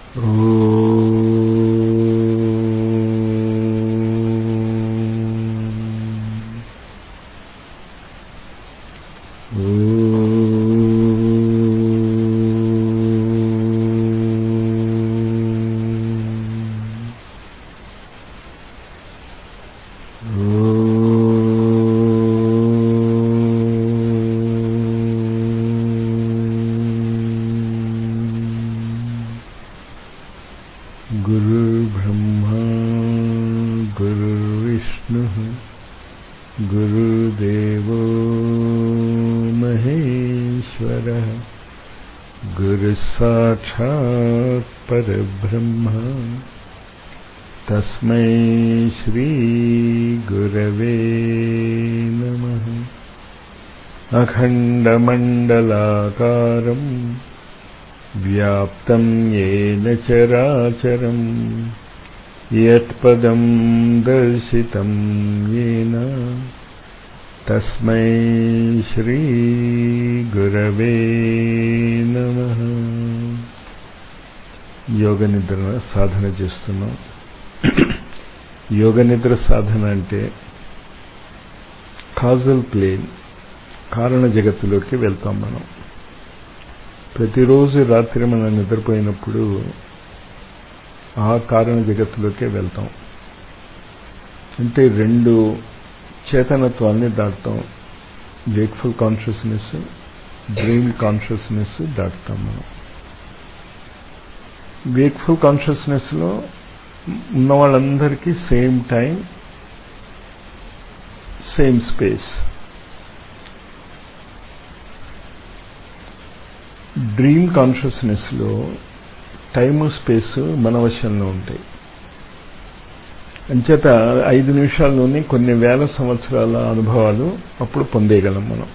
गुरुर्ब्रह्मा गुरुर्विष्णुः गुरुदेवो महेश्वरः गुरुसाक्षात् परब्रह्म तस्मै श्रीगुरवे नमः अखण्डमण्डलाकारम् व्याप्तं येन चराचरम् यत्पदं दर्शितं येन तस्मै श्रीगुरवे నమః యోగ నిద్ర సాధన చేస్తున్నాం యోగ నిద్ర సాధన అంటే కాజల్ ప్లేన్ కారణ జగత్తులోకి వెళ్తాం మనం ప్రతిరోజు రాత్రి మనం నిద్రపోయినప్పుడు ఆ కారణ జగత్తులోకే వెళ్తాం అంటే రెండు చేతనత్వాన్ని దాటుతాం వేక్ఫుల్ కాన్షియస్నెస్ డ్రీమ్ కాన్షియస్నెస్ దాటుతాం మనం వేక్ఫుల్ కాన్షియస్నెస్లో ఉన్న వాళ్ళందరికీ same time same space dream కాన్షియస్నెస్లో టైము స్పేస్ మన వశంలో ఉంటాయి అంచేత ఐదు నిమిషాల్లోనే కొన్ని వేల సంవత్సరాల అనుభవాలు అప్పుడు పొందేయగలం మనం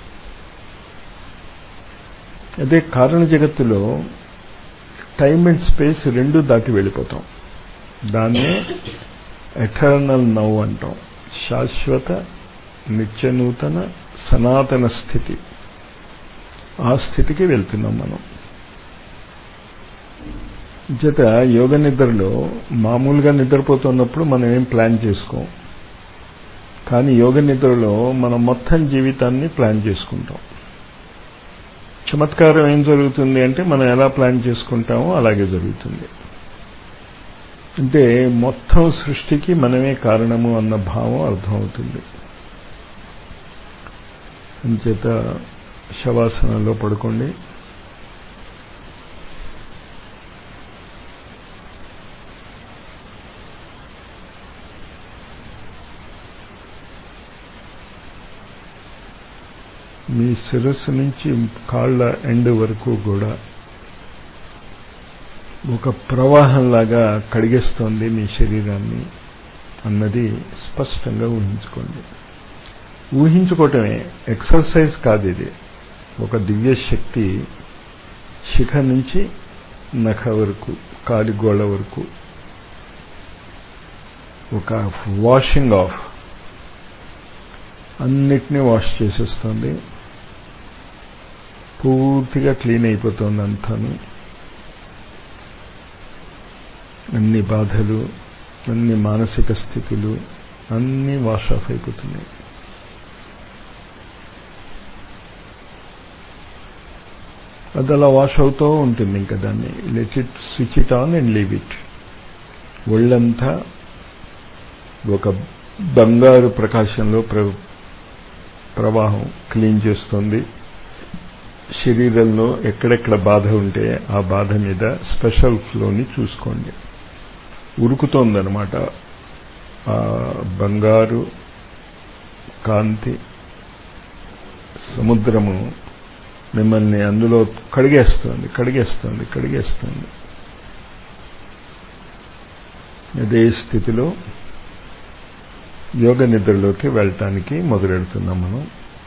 అదే కారణ జగత్తులో టైం అండ్ స్పేస్ రెండు దాటి వెళ్ళిపోతాం దాన్నే ఎటర్నల్ నవ్ అంటాం శాశ్వత నిత్యనూతన సనాతన స్థితి ఆ స్థితికి వెళ్తున్నాం మనం చేత యోగ నిద్రలో మామూలుగా నిద్రపోతున్నప్పుడు మనం ఏం ప్లాన్ చేసుకోం కానీ యోగ నిద్రలో మనం మొత్తం జీవితాన్ని ప్లాన్ చేసుకుంటాం చమత్కారం ఏం జరుగుతుంది అంటే మనం ఎలా ప్లాన్ చేసుకుంటామో అలాగే జరుగుతుంది అంటే మొత్తం సృష్టికి మనమే కారణము అన్న భావం అర్థమవుతుంది అంచేత శవాసనంలో పడుకోండి మీ శిరస్సు నుంచి కాళ్ళ ఎండ్ వరకు కూడా ఒక ప్రవాహంలాగా కడిగేస్తోంది మీ శరీరాన్ని అన్నది స్పష్టంగా ఊహించుకోండి ఊహించుకోవటమే ఎక్సర్సైజ్ కాదు ఇది ఒక దివ్య శక్తి శిఖ నుంచి నఖ వరకు కాలిగోళ వరకు ఒక వాషింగ్ ఆఫ్ అన్నిటినీ వాష్ చేసేస్తుంది పూర్తిగా క్లీన్ అయిపోతుంది అంతాను అన్ని బాధలు అన్ని మానసిక స్థితులు అన్నీ వాష్ ఆఫ్ అయిపోతున్నాయి అది అలా వాష్ అవుతూ ఉంటుంది ఇంకా దాన్ని let it switch it on and leave it ఒళ్ళంతా ఒక బంగారు ప్రకాశంలో ప్ర ప్రవాహం క్లీన్ చేస్తుంది శరీరంలో ఎక్కడెక్కడ బాధ ఉంటే ఆ బాధ మీద స్పెషల్ ఫ్లోని చూసుకోండి ఉరుకుతోందనమాట ఆ బంగారు కాంతి సముద్రము మిమ్మల్ని అందులో కడిగేస్తుంది కడిగేస్తుంది కడిగేస్తుంది అదే స్థితిలో యోగ నిద్రలోకి వెళ్ళటానికి మొదలెడుతున్నాం మనం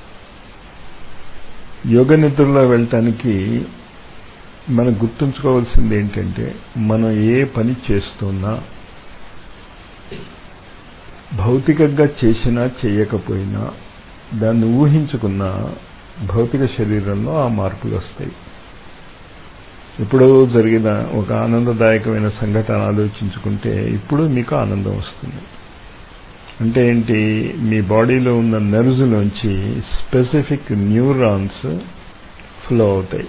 యోగ నిద్రలో వెళ్ళటానికి మనం గుర్తుంచుకోవాల్సింది ఏంటంటే మనం ఏ పని చేస్తున్నా భౌతికంగా చేసినా చేయకపోయినా దాన్ని ఊహించుకున్న భౌతిక శరీరంలో ఆ మార్పులు వస్తాయి ఎప్పుడో జరిగిన ఒక ఆనందదాయకమైన సంఘటన ఆలోచించుకుంటే ఇప్పుడు మీకు ఆనందం వస్తుంది అంటే ఏంటి మీ బాడీలో ఉన్న నర్వ్స్లోంచి స్పెసిఫిక్ న్యూరాన్స్ ఫ్లో అవుతాయి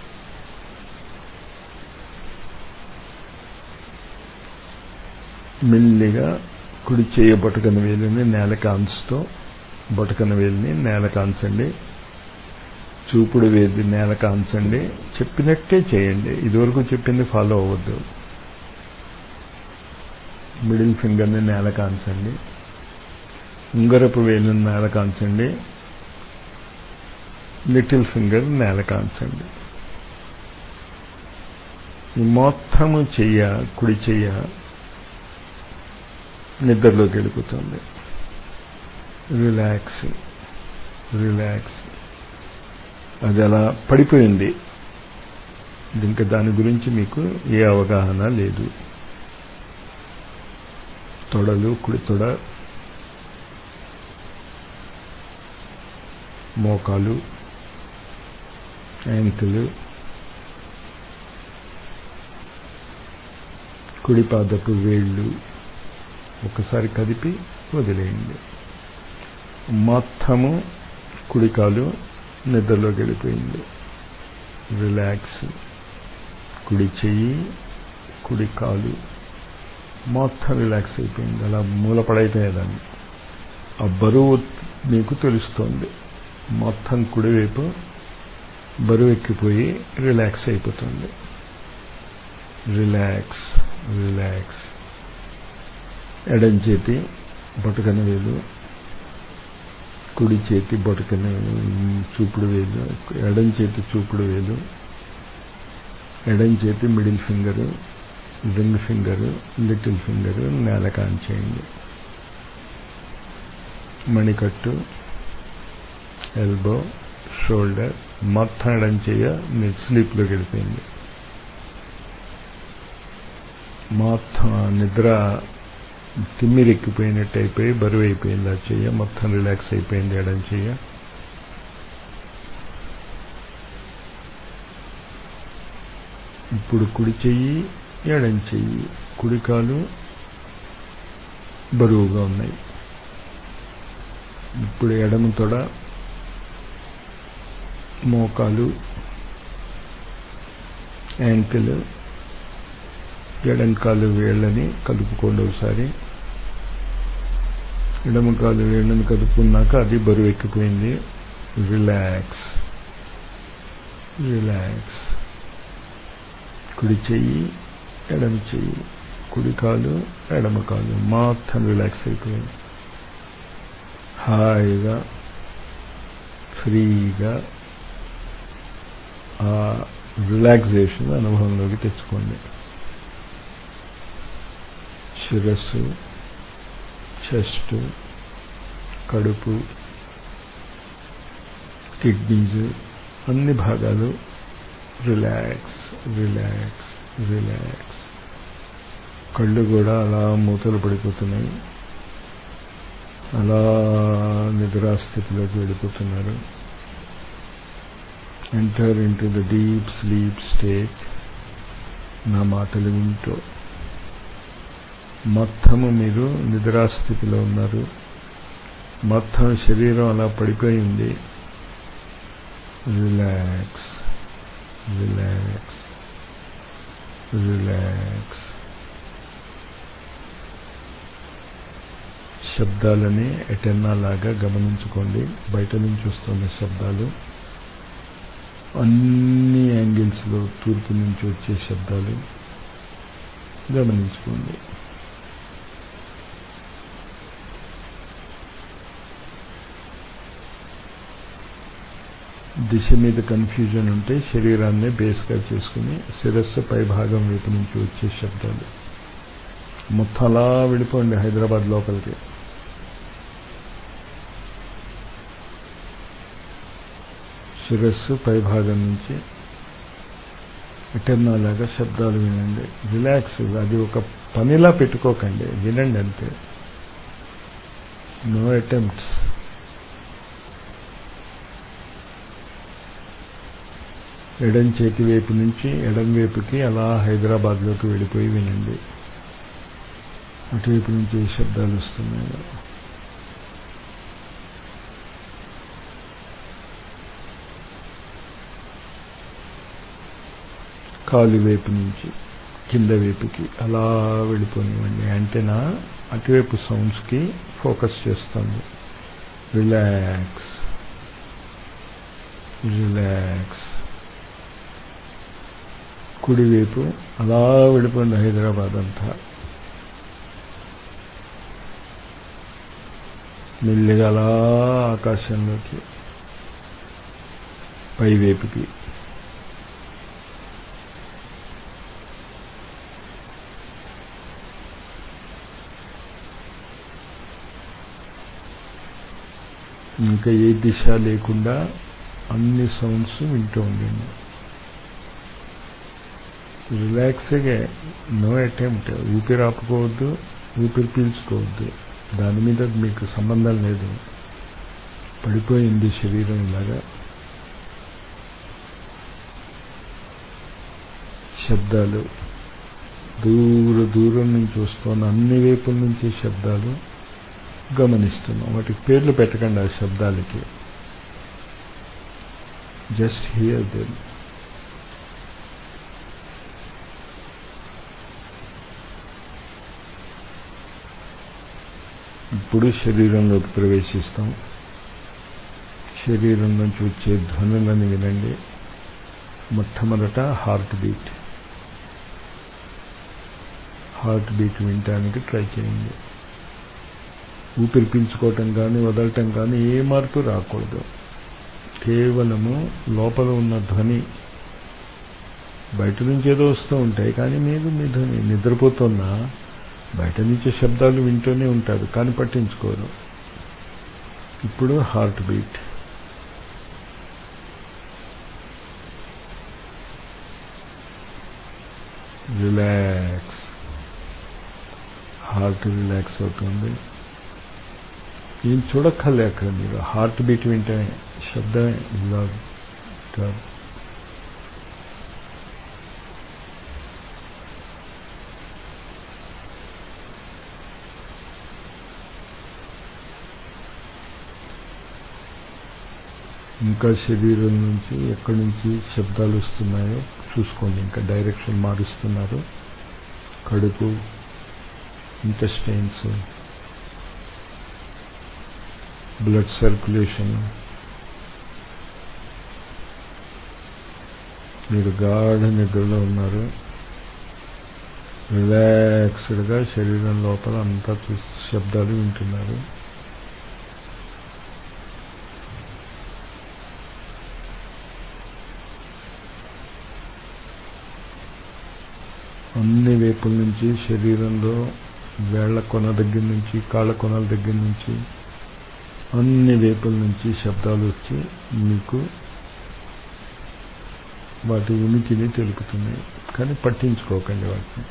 మెల్లిగా కుడి చేయ బొటకన వేలుని నేల కాన్స్తో బొటకన వేలుని నేల కాన్సండి చూపుడు వేది నేల కాన్సండి చెప్పినట్టే చేయండి ఇదివరకు చెప్పింది ఫాలో అవ్వద్దు మిడిల్ ఫింగర్ని నేల కాన్సండి ఉంగరపు వేలుని నేల కాన్సండి లిటిల్ ఫింగర్ నేల కాన్సండి ఈ మొత్తము చెయ్య కుడి చెయ్య నిద్రలోకి వెళ్ళిపోతుంది రిలాక్స్ రిలాక్స్ అది అలా పడిపోయింది ఇంకా దాని గురించి మీకు ఏ అవగాహన లేదు తొడలు కుడి తొడ మోకాలు యాంకిల్ కుడి పాదపు వేళ్ళు ఒకసారి కదిపి వదిలేయండి మొత్తము కుడికాలు నిద్రలోకి వెళ్ళిపోయింది రిలాక్స్ కుడి చెయ్యి కుడి కాలు మొత్తం రిలాక్స్ అయిపోయింది అలా మూలపడైపోయేదాన్ని ఆ బరువు మీకు తెలుస్తోంది మొత్తం కుడివైపు బరువు ఎక్కిపోయి రిలాక్స్ అయిపోతుంది రిలాక్స్ రిలాక్స్ ఎడం చేతి బొటకన వేలు కుడి చేతి బొటకన చూపుడు వేలు ఎడం చేతి చూపుడు వేలు ఎడం చేతి middle finger ring finger little finger నేల కాంచేయండి మణికట్టు ఎల్బో షోల్డర్ మొత్తం ఎడం చేయ మీరు స్లీప్లోకి వెళ్ళిపోయింది మొత్తం నిద్ర తిమ్మిరెక్కిపోయినట్టు అయిపోయి బరువు అయిపోయింది ఆ చెయ్య మొత్తం రిలాక్స్ అయిపోయింది ఎడం చెయ్య ఇప్పుడు కుడి చెయ్యి ఎడం చెయ్యి కుడికాలు బరువుగా ఉన్నాయి ఇప్పుడు ఎడమ తొడ మోకాలు యాంకిల్ ఎడంకాలు వేళ్ళని కలుపుకోండి ఒకసారి ఎడమకాలు వేళ్ళని కలుపుకున్నాక అది బరువు ఎక్కిపోయింది రిలాక్స్ రిలాక్స్ కుడి చెయ్యి ఎడమ చెయ్యి కుడి కాలు ఎడమ కాలు మొత్తం రిలాక్స్ అయిపోయింది హాయిగా ఫ్రీగా ఆ రిలాక్సేషన్ అనుభవంలోకి తెచ్చుకోండి శిరస్సు చెస్ట్ కడుపు కిడ్నీస్ అన్ని భాగాలు రిలాక్స్ రిలాక్స్ రిలాక్స్ కళ్ళు కూడా అలా మూతలు పడిపోతున్నాయి అలా నిద్రాస్థితిలోకి వెళ్ళిపోతున్నారు enter into the deep sleep state నా మాటలు వింటూ మొత్తము మీరు నిద్రాస్థితిలో ఉన్నారు మొత్తం శరీరం అలా పడిపోయింది రిలాక్స్ రిలాక్స్ రిలాక్స్ శబ్దాలని ఎటెన్నా లాగా గమనించుకోండి బయట నుంచి వస్తున్న శబ్దాలు అన్ని యాంగిల్స్లో తూర్పు నుంచి వచ్చే శబ్దాలు గమనించుకోండి దిశ మీద కన్ఫ్యూజన్ ఉంటే శరీరాన్ని బేస్గా చేసుకుని శిరస్సు పై భాగం వైపు నుంచి వచ్చే శబ్దాలు మొత్తం అలా వెళ్ళిపోండి హైదరాబాద్ లోపలికి శిరస్సు పై భాగం నుంచి లాగా శబ్దాలు వినండి రిలాక్స్ అది ఒక పనిలా పెట్టుకోకండి వినండి అంతే నో అటెంప్ట్స్ ఎడం చేతి వైపు నుంచి ఎడం వైపుకి అలా హైదరాబాద్లోకి వెళ్ళిపోయి వినండి అటువైపు నుంచి ఏ శబ్దాలు వస్తున్నాయో కాలు వైపు నుంచి కింద వైపుకి అలా వెళ్ళిపోనివ్వండి యాంటెనా అటువైపు సౌండ్స్కి ఫోకస్ చేస్తుంది రిలాక్స్ రిలాక్స్ కుడివైపు అలా వెళ్ళిపోయింది హైదరాబాద్ అంతా మెల్లిగా అలా ఆకాశంలోకి పైవైపుకి ఇంకా ఏ దిశ లేకుండా అన్ని సౌండ్స్ వింటూ ఉండండి రిలాక్స్గా నో అటెంప్ట్ ఊపిరి ఆపుకోవద్దు ఊపిరి పీల్చుకోవద్దు దాని మీద మీకు సంబంధం లేదు పడిపోయింది శరీరం ఇలాగా శబ్దాలు దూర దూరం నుంచి వస్తున్న అన్ని వైపుల నుంచి శబ్దాలు గమనిస్తున్నాం వాటికి పేర్లు పెట్టకండి ఆ శబ్దాలకి జస్ట్ హియర్ దెమ్ ఇప్పుడు శరీరంలోకి ప్రవేశిస్తాం శరీరం నుంచి వచ్చే ధ్వనులను వినండి మొట్టమొదట హార్ట్ బీట్ హార్ట్ బీట్ వినటానికి ట్రై చేయండి ఊపిరి పీల్చుకోవటం కానీ వదలటం కానీ ఏ మార్పు రాకూడదు కేవలము లోపల ఉన్న ధ్వని బయట నుంచి ఏదో వస్తూ ఉంటాయి కానీ మీరు మీ ధ్వని నిద్రపోతున్నా బయట నుంచి శబ్దాలు వింటూనే ఉంటారు కానీ పట్టించుకోరు ఇప్పుడు heart beat relax heart relax అవుతుంది ఏం చూడక్కర్లే అక్కడ మీరు హార్ట్ బీట్ వింటే శబ్దమే ఇలా కాదు ఇంకా శరీరం నుంచి ఎక్కడి నుంచి శబ్దాలు వస్తున్నాయో చూసుకోండి ఇంకా డైరెక్షన్ మారుస్తున్నారు కడుపు ఇంటెస్టైన్స్ బ్లడ్ సర్క్యులేషన్ మీరు గాఢ నిద్రలో ఉన్నారు రిలాక్స్డ్గా శరీరం లోపల అంతా శబ్దాలు వింటున్నారు అన్ని వైపుల నుంచి శరీరంలో వేళ్ల కొన దగ్గర నుంచి కాళ్ళ కొనల దగ్గర నుంచి అన్ని వైపుల నుంచి శబ్దాలు వచ్చి మీకు వాటి ఉనికిని తెలుపుతున్నాయి కానీ పట్టించుకోకండి వాటిని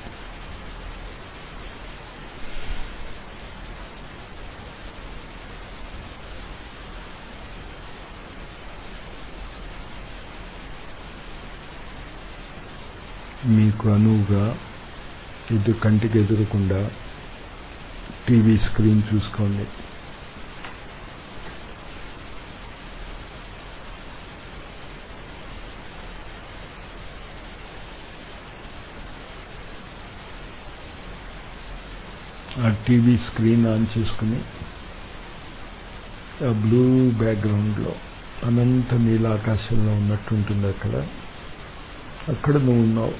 మీకు అనువుగా ఇటు కంటికి ఎదురకుండా టీవీ స్క్రీన్ చూసుకోండి ఆ టీవీ స్క్రీన్ ఆన్ చేసుకుని ఆ బ్లూ బ్యాక్గ్రౌండ్లో అనంత నీలాకాశంలో ఉన్నట్టుంటుంది అక్కడ అక్కడ నువ్వు ఉన్నావు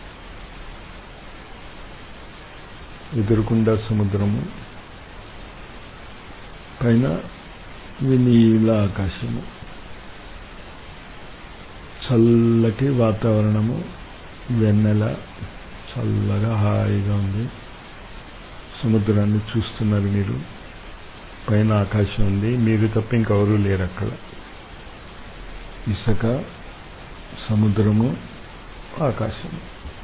ఎదురుకుండా సముద్రము పైన నీల ఆకాశము చల్లటి వాతావరణము వెన్నెల చల్లగా హాయిగా ఉంది సముద్రాన్ని చూస్తున్నారు మీరు పైన ఆకాశం ఉంది మీరు తప్ప ఇంకెవరూ లేరు అక్కడ ఇసుక సముద్రము ఆకాశము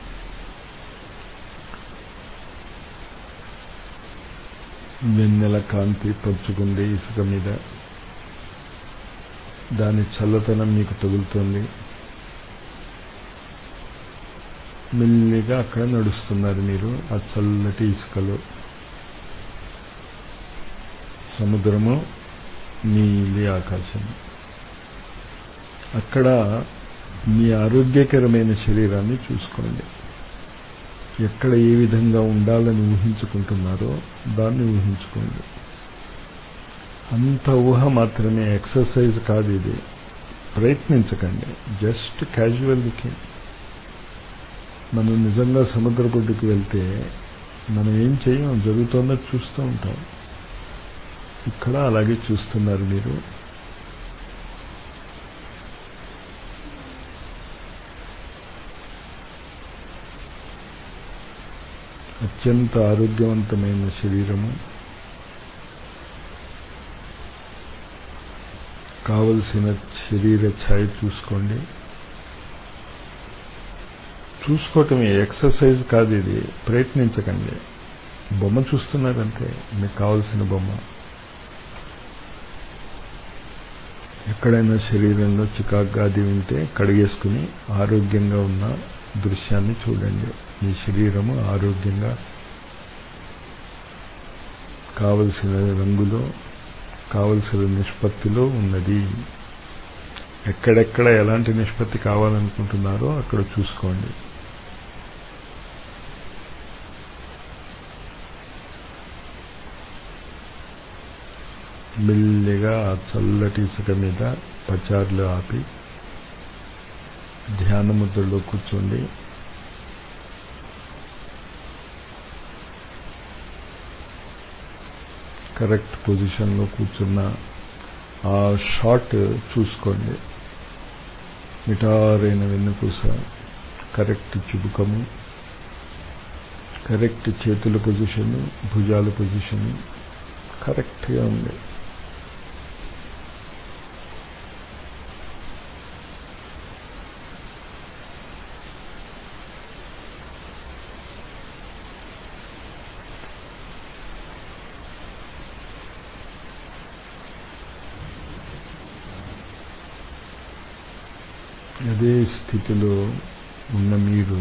వెన్నెల కాంతి పరుచుకుంది ఇసుక మీద దాని చల్లతనం మీకు తగులుతుంది మెల్లిగా అక్కడ నడుస్తున్నారు మీరు ఆ చల్లటి ఇసుకలో సముద్రము నీలి ఆకాశం అక్కడ మీ ఆరోగ్యకరమైన శరీరాన్ని చూసుకోండి ఎక్కడ ఏ విధంగా ఉండాలని ఊహించుకుంటున్నారో దాన్ని ఊహించుకోండి అంత ఊహ మాత్రమే ఎక్సర్సైజ్ కాదు ఇది ప్రయత్నించకండి జస్ట్ క్యాజువల్ లుకింగ్ మనం నిజంగా సముద్ర పొడ్డుకు వెళ్తే మనం ఏం చేయం జరుగుతుందో చూస్తూ ఉంటాం ఇక్కడ అలాగే చూస్తున్నారు మీరు అత్యంత ఆరోగ్యవంతమైన శరీరము కావలసిన శరీర ఛాయ చూసుకోండి చూసుకోవటమే ఎక్సర్సైజ్ కాదు ఇది ప్రయత్నించకండి బొమ్మ చూస్తున్నారంటే మీకు కావలసిన బొమ్మ ఎక్కడైనా శరీరంలో చికాగ్గా అది ఉంటే కడిగేసుకుని ఆరోగ్యంగా ఉన్న దృశ్యాన్ని చూడండి మీ శరీరము ఆరోగ్యంగా కావలసిన రంగులో కావలసిన నిష్పత్తిలో ఉన్నది ఎక్కడెక్కడ ఎలాంటి నిష్పత్తి కావాలనుకుంటున్నారో అక్కడ చూసుకోండి మెల్లిగా చల్లటి ఇసుక మీద పచారులు ఆపి ధ్యాన ముద్రలో కూర్చోండి కరెక్ట్ పొజిషన్లో కూర్చున్న ఆ షాట్ చూసుకోండి నిటారైన వెన్నుపూస కరెక్ట్ చిబుకము కరెక్ట్ చేతుల పొజిషన్ భుజాల పొజిషన్ కరెక్ట్గా ఉంది అదే స్థితిలో ఉన్న మీరు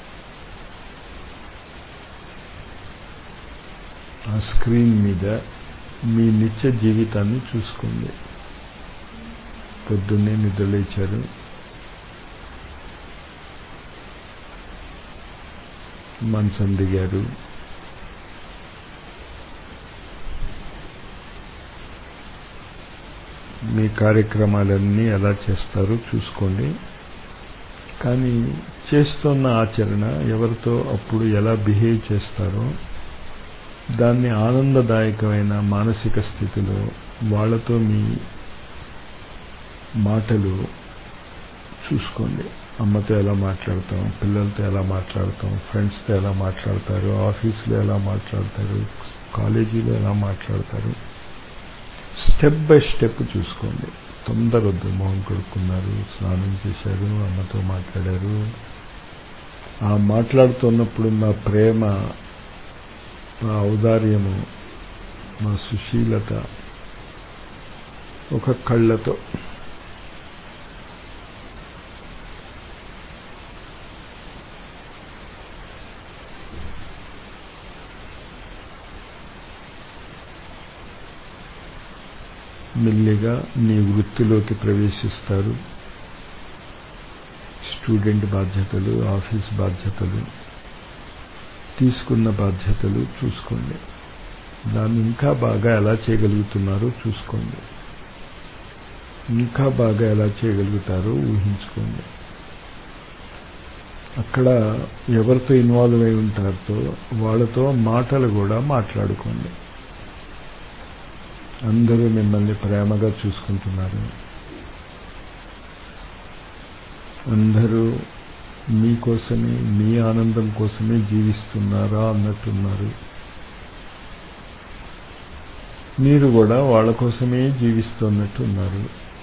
ఆ స్క్రీన్ మీద మీ నిత్య జీవితాన్ని చూసుకోండి పొద్దున్నే నిద్రలేచారు మంచం దిగారు మీ కార్యక్రమాలన్నీ ఎలా చేస్తారో చూసుకోండి కానీ చేస్తున్న ఆచరణ ఎవరితో అప్పుడు ఎలా బిహేవ్ చేస్తారో దాన్ని ఆనందదాయకమైన మానసిక స్థితిలో వాళ్ళతో మీ మాటలు చూసుకోండి అమ్మతో ఎలా మాట్లాడతాం పిల్లలతో ఎలా మాట్లాడతాం ఫ్రెండ్స్తో ఎలా మాట్లాడతారు ఆఫీస్లో ఎలా మాట్లాడతారు కాలేజీలో ఎలా మాట్లాడతారు స్టెప్ బై స్టెప్ చూసుకోండి తొందరొద్దు మొహం కడుక్కున్నారు స్నానం చేశారు అమ్మతో మాట్లాడారు ఆ మాట్లాడుతున్నప్పుడు నా ప్రేమ మా ఔదార్యము మా సుశీలత ఒక కళ్ళతో మెల్లిగా మీ వృత్తిలోకి ప్రవేశిస్తారు స్టూడెంట్ బాధ్యతలు ఆఫీస్ బాధ్యతలు తీసుకున్న బాధ్యతలు చూసుకోండి దాన్ని ఇంకా బాగా ఎలా చేయగలుగుతున్నారో చూసుకోండి ఇంకా బాగా ఎలా చేయగలుగుతారో ఊహించుకోండి అక్కడ ఎవరితో ఇన్వాల్వ్ అయి ఉంటారో వాళ్ళతో మాటలు కూడా మాట్లాడుకోండి అందరూ మిమ్మల్ని ప్రేమగా చూసుకుంటున్నారు అందరూ మీకోసమే మీ ఆనందం కోసమే జీవిస్తున్నారా అన్నట్టున్నారు మీరు కూడా వాళ్ళ కోసమే జీవిస్తున్నట్టున్నారు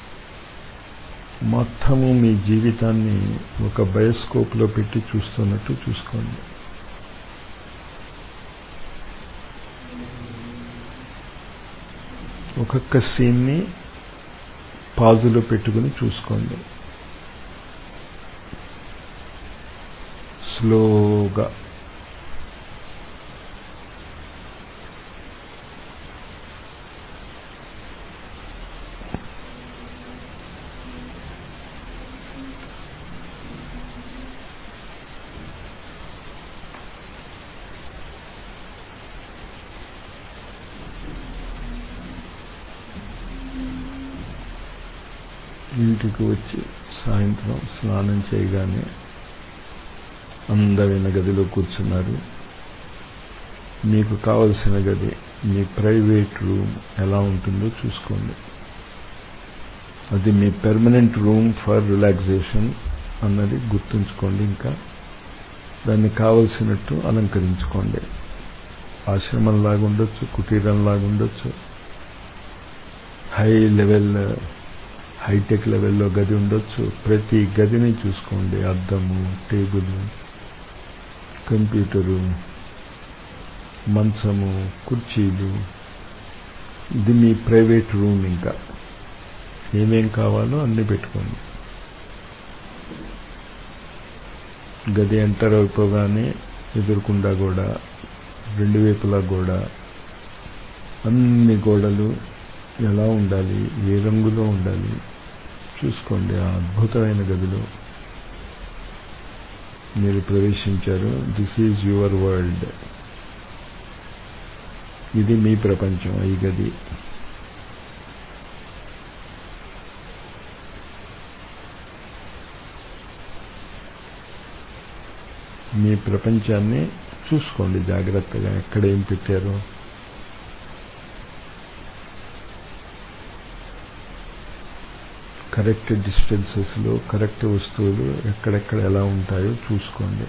మొత్తము మీ జీవితాన్ని ఒక బయోస్కోప్లో పెట్టి చూస్తున్నట్టు చూసుకోండి ఒక్కొక్క సీన్ని పాజులో పెట్టుకుని చూసుకోండి స్లోగా ఇంటికి వచ్చి సాయంత్రం స్నానం చేయగానే అందమైన గదిలో కూర్చున్నారు మీకు కావలసిన గది మీ ప్రైవేట్ రూమ్ ఎలా ఉంటుందో చూసుకోండి అది మీ పెర్మనెంట్ రూమ్ ఫర్ రిలాక్సేషన్ అన్నది గుర్తుంచుకోండి ఇంకా దాన్ని కావలసినట్టు అలంకరించుకోండి ఆశ్రమంలాగా ఉండొచ్చు కుటీరంలాగా ఉండొచ్చు హై లెవెల్ హైటెక్ లెవెల్లో గది ఉండొచ్చు ప్రతి గదిని చూసుకోండి అద్దము టేబుల్ కంప్యూటరు మంచము కుర్చీలు ఇది మీ ప్రైవేట్ రూమ్ ఇంకా ఏమేం కావాలో అన్ని పెట్టుకోండి గది ఎంటర్ అయిపోగానే ఎదురుకుండా కూడా రెండు వైపులా కూడా అన్ని గోడలు ఎలా ఉండాలి ఏ రంగులో ఉండాలి చూసుకోండి ఆ అద్భుతమైన గదిలో మీరు ప్రవేశించారు దిస్ ఈజ్ యువర్ వరల్డ్ ఇది మీ ప్రపంచం ఈ గది మీ ప్రపంచాన్ని చూసుకోండి జాగ్రత్తగా ఎక్కడ ఏం పెట్టారో కరెక్ట్ డిస్టెన్సెస్లో కరెక్ట్ వస్తువులు ఎక్కడెక్కడ ఎలా ఉంటాయో చూసుకోండి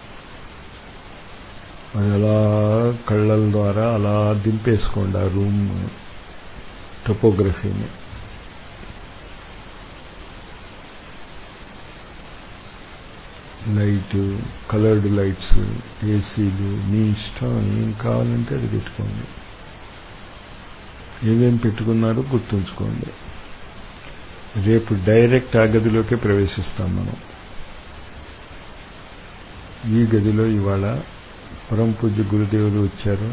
అది అలా కళ్ళల ద్వారా అలా దింపేసుకోండి ఆ రూమ్ టొపోగ్రఫీని లైట్ కలర్డ్ లైట్స్ ఏసీలు మీ ఇష్టం ఏం కావాలంటే అది పెట్టుకోండి ఏమేం పెట్టుకున్నారో గుర్తుంచుకోండి రేపు డైరెక్ట్ ఆ గదిలోకే ప్రవేశిస్తాం మనం ఈ గదిలో ఇవాళ పరమ పూజ్య గురుదేవులు వచ్చారు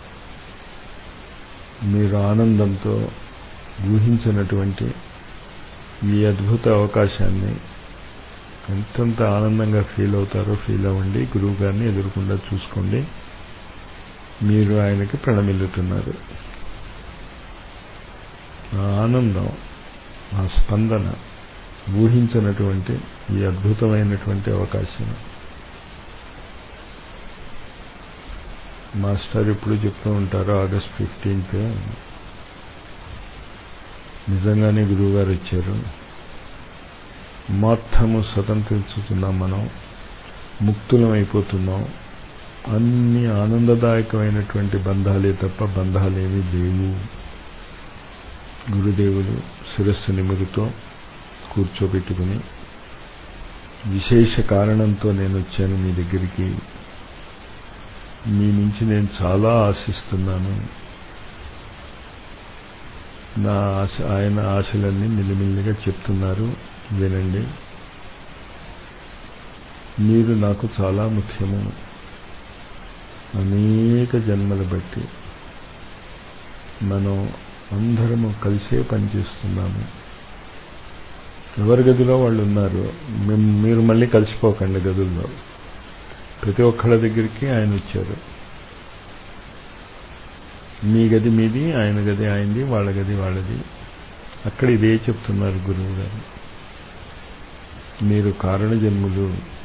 మీరు ఆనందంతో ఊహించినటువంటి ఈ అద్భుత అవకాశాన్ని ఎంతంత ఆనందంగా ఫీల్ అవుతారో ఫీల్ అవ్వండి గురువు గారిని ఎదురుకుండా చూసుకోండి మీరు ఆయనకి ప్రణమిల్లుతున్నారు ఆ ఆనందం ఆ స్పందన ఊహించినటువంటి ఈ అద్భుతమైనటువంటి అవకాశం మాస్టర్ ఎప్పుడు చెప్తూ ఉంటారు ఆగస్ట్ ఫిఫ్టీన్త్ నిజంగానే గురువుగారు వచ్చారు మొత్తము స్వతంత్రించుతున్నాం మనం ముక్తులం అయిపోతున్నాం అన్ని ఆనందదాయకమైనటువంటి బంధాలే తప్ప బంధాలేమీ లేవు గురుదేవులు శిరస్సు నిమురుతో కూర్చోబెట్టుకుని విశేష కారణంతో నేను వచ్చాను మీ దగ్గరికి మీ నుంచి నేను చాలా ఆశిస్తున్నాను నా ఆశ ఆయన ఆశలన్నీ మిల్లిమిల్లిగా చెప్తున్నారు వినండి మీరు నాకు చాలా ముఖ్యము అనేక జన్మల బట్టి మనం అందరము కలిసే పనిచేస్తున్నాము ఎవరి గదిలో వాళ్ళు ఉన్నారు మీరు మళ్ళీ కలిసిపోకండి గదుల్లో ప్రతి ఒక్కళ్ళ దగ్గరికి ఆయన వచ్చారు మీ గది మీది ఆయన గది ఆయనది వాళ్ళ గది వాళ్ళది అక్కడ ఇదే చెప్తున్నారు గురువు గారు మీరు కారణ జన్ములు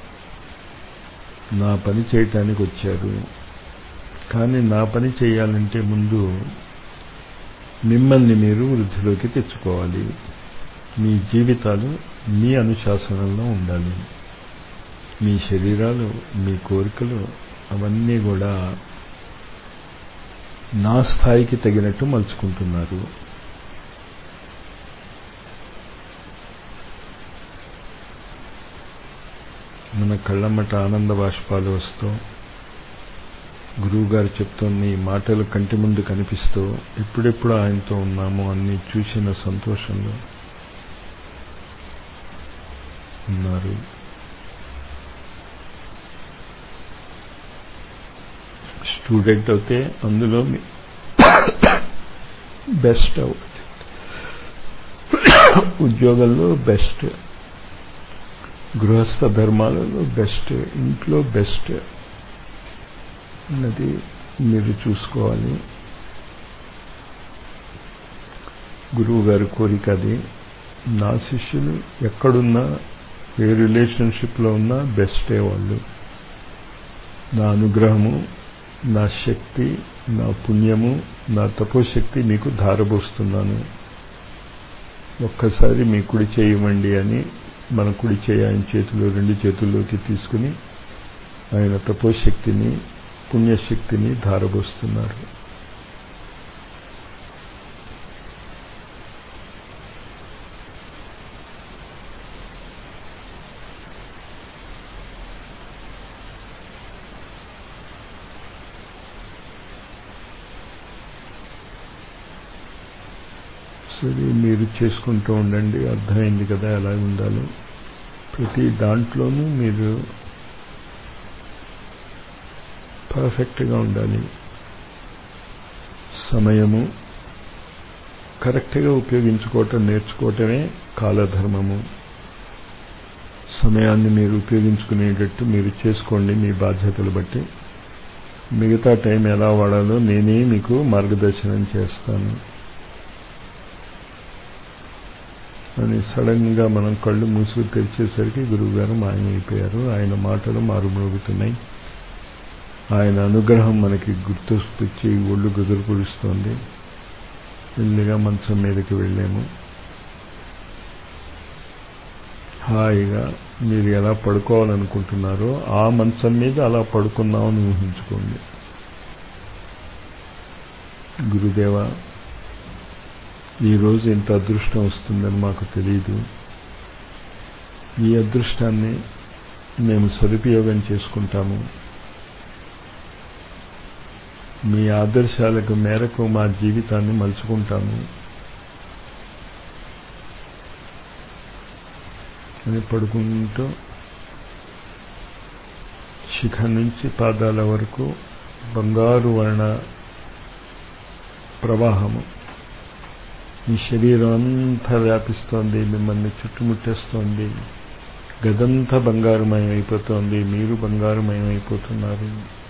నా పని చేయటానికి వచ్చారు కానీ నా పని చేయాలంటే ముందు మిమ్మల్ని మీరు వృద్ధిలోకి తెచ్చుకోవాలి మీ జీవితాలు మీ అనుశాసనంలో ఉండాలి మీ శరీరాలు మీ కోరికలు అవన్నీ కూడా నా స్థాయికి తగినట్టు మలుచుకుంటున్నారు మన కళ్ళమ్మట ఆనంద బాష్పాలు వస్తూ గురువుగారు చెప్తున్న ఈ మాటలు కంటి ముందు కనిపిస్తూ ఎప్పుడెప్పుడు ఆయనతో ఉన్నాము అన్ని చూసిన సంతోషంలో ఉన్నారు స్టూడెంట్ అయితే అందులో బెస్ట్ అవ్వచ్చు ఉద్యోగంలో బెస్ట్ గృహస్థ ధర్మాలలో బెస్ట్ ఇంట్లో బెస్ట్ అన్నది మీరు చూసుకోవాలి గురువు గారి కోరిక అది నా శిష్యులు ఎక్కడున్నా ఏ రిలేషన్షిప్లో ఉన్నా బెస్టే వాళ్ళు నా అనుగ్రహము నా శక్తి నా పుణ్యము నా తపోశక్తి మీకు ధారపోస్తున్నాను ఒక్కసారి మీ కుడి చేయమండి అని మన కుడి చేయి ఆయన చేతిలో రెండు చేతుల్లోకి తీసుకుని ఆయన తపోశక్తిని పుణ్యశక్తిని ధారపోస్తున్నారు సరే మీరు చేసుకుంటూ ఉండండి అర్థమైంది కదా ఎలా ఉండాలో ప్రతి దాంట్లోనూ మీరు పర్ఫెక్ట్గా ఉండాలి సమయము కరెక్ట్గా ఉపయోగించుకోవటం నేర్చుకోవటమే కాలధర్మము సమయాన్ని మీరు ఉపయోగించుకునేటట్టు మీరు చేసుకోండి మీ బాధ్యతలు బట్టి మిగతా టైం ఎలా వాడాలో నేనే మీకు మార్గదర్శనం చేస్తాను అని సడన్గా మనం కళ్ళు మూసుకు తెరిచేసరికి గురువుగారు మాయమైపోయారు ఆయన మాటలు మారుమోగుతున్నాయి ఆయన అనుగ్రహం మనకి గుర్తొచ్చి ఒళ్ళు గుదురు పుడుస్తోంది మెల్లిగా మంచం మీదకి వెళ్ళాము హాయిగా మీరు ఎలా పడుకోవాలనుకుంటున్నారో ఆ మంచం మీద అలా పడుకుందామని ఊహించుకోండి గురుదేవ ఈరోజు ఇంత అదృష్టం వస్తుందని మాకు తెలియదు ఈ అదృష్టాన్ని మేము సదుపయోగం చేసుకుంటాము మీ ఆదర్శాలకు మేరకు మా జీవితాన్ని మలుచుకుంటాము అని పడుకుంటూ శిఖ నుంచి పాదాల వరకు బంగారు వర్ణ ప్రవాహము మీ శరీరం అంతా వ్యాపిస్తోంది మిమ్మల్ని చుట్టుముట్టేస్తోంది గదంతా బంగారుమయం అయిపోతోంది మీరు బంగారుమయం అయిపోతున్నారు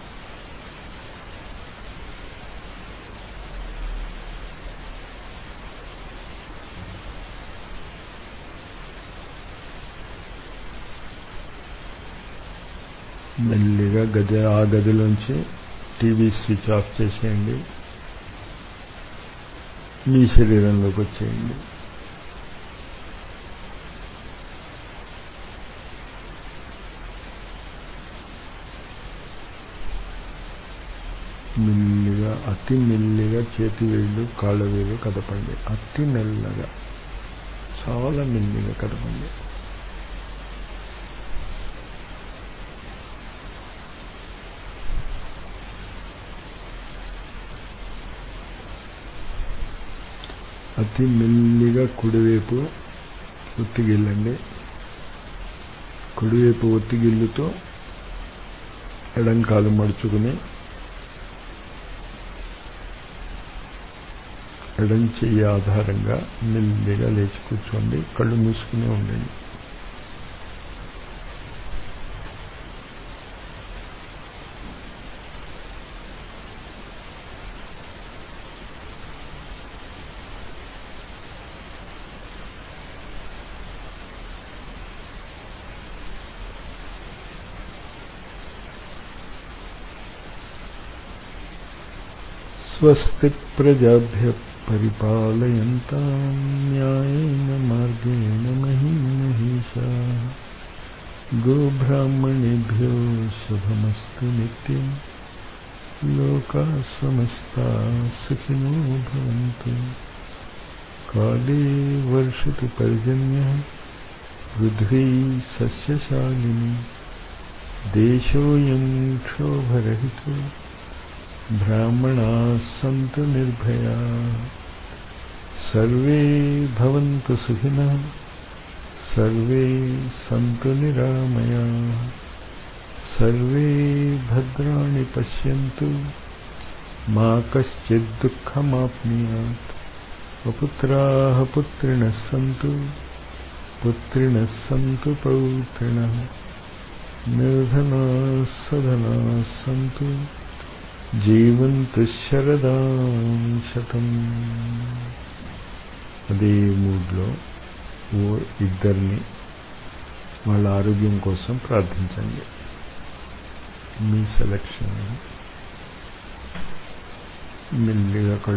మెల్లిగా గది ఆ గదిలోంచి టీవీ స్విచ్ ఆఫ్ చేసేయండి మీ శరీరంలోకి వచ్చేయండి మెల్లిగా అతి మెల్లిగా చేతి వేళ్ళు కాళ్ళ వేలు కదపండి అతి మెల్లగా చాలా మెల్లిగా కదపండి అతి మెల్లిగా కుడివైపు ఒత్తిగిల్లండి కుడివైపు ఒత్తిగిల్లుతో ఎడం కాలు మడుచుకుని ఎడం చెయ్యి ఆధారంగా మెల్లిగా లేచి కూర్చోండి కళ్ళు మూసుకునే ఉండండి స్వస్తి ప్రజాభ్య పరిపాలయంతాం న్యాయేన మార్గేణ మహిం మహిషా గోబ్రాహ్మణేభ్యో శుభమస్తు నిత్యం లోకా సమస్తా సుఖినో భవంతు కాళే వర్షతు పర్జన్య పృథ్వీ సస్యశాలిని దేశోయం క్షోభరహితో బ్రాహ్మణా సంతు నిర్భయా సర్వే భవంతు సుఖినః సర్వే సంతు నిరామయా సర్వే భద్రాణి పశ్యంతు మా కశ్చిద్ దుఃఖమాప్నుయాత్ స్వపుత్రాः పుత్రిణः सन्तु पुत्रिणः सन्तु पौत्रिणः निर्धनाः सधनाः सन्तु జీవంతు శరదాం శతం అదే మూడ్లో ఓ ఇద్దరిని వాళ్ళ ఆరోగ్యం కోసం ప్రార్థించండి మీ సెలక్షన్ మెల్లిగా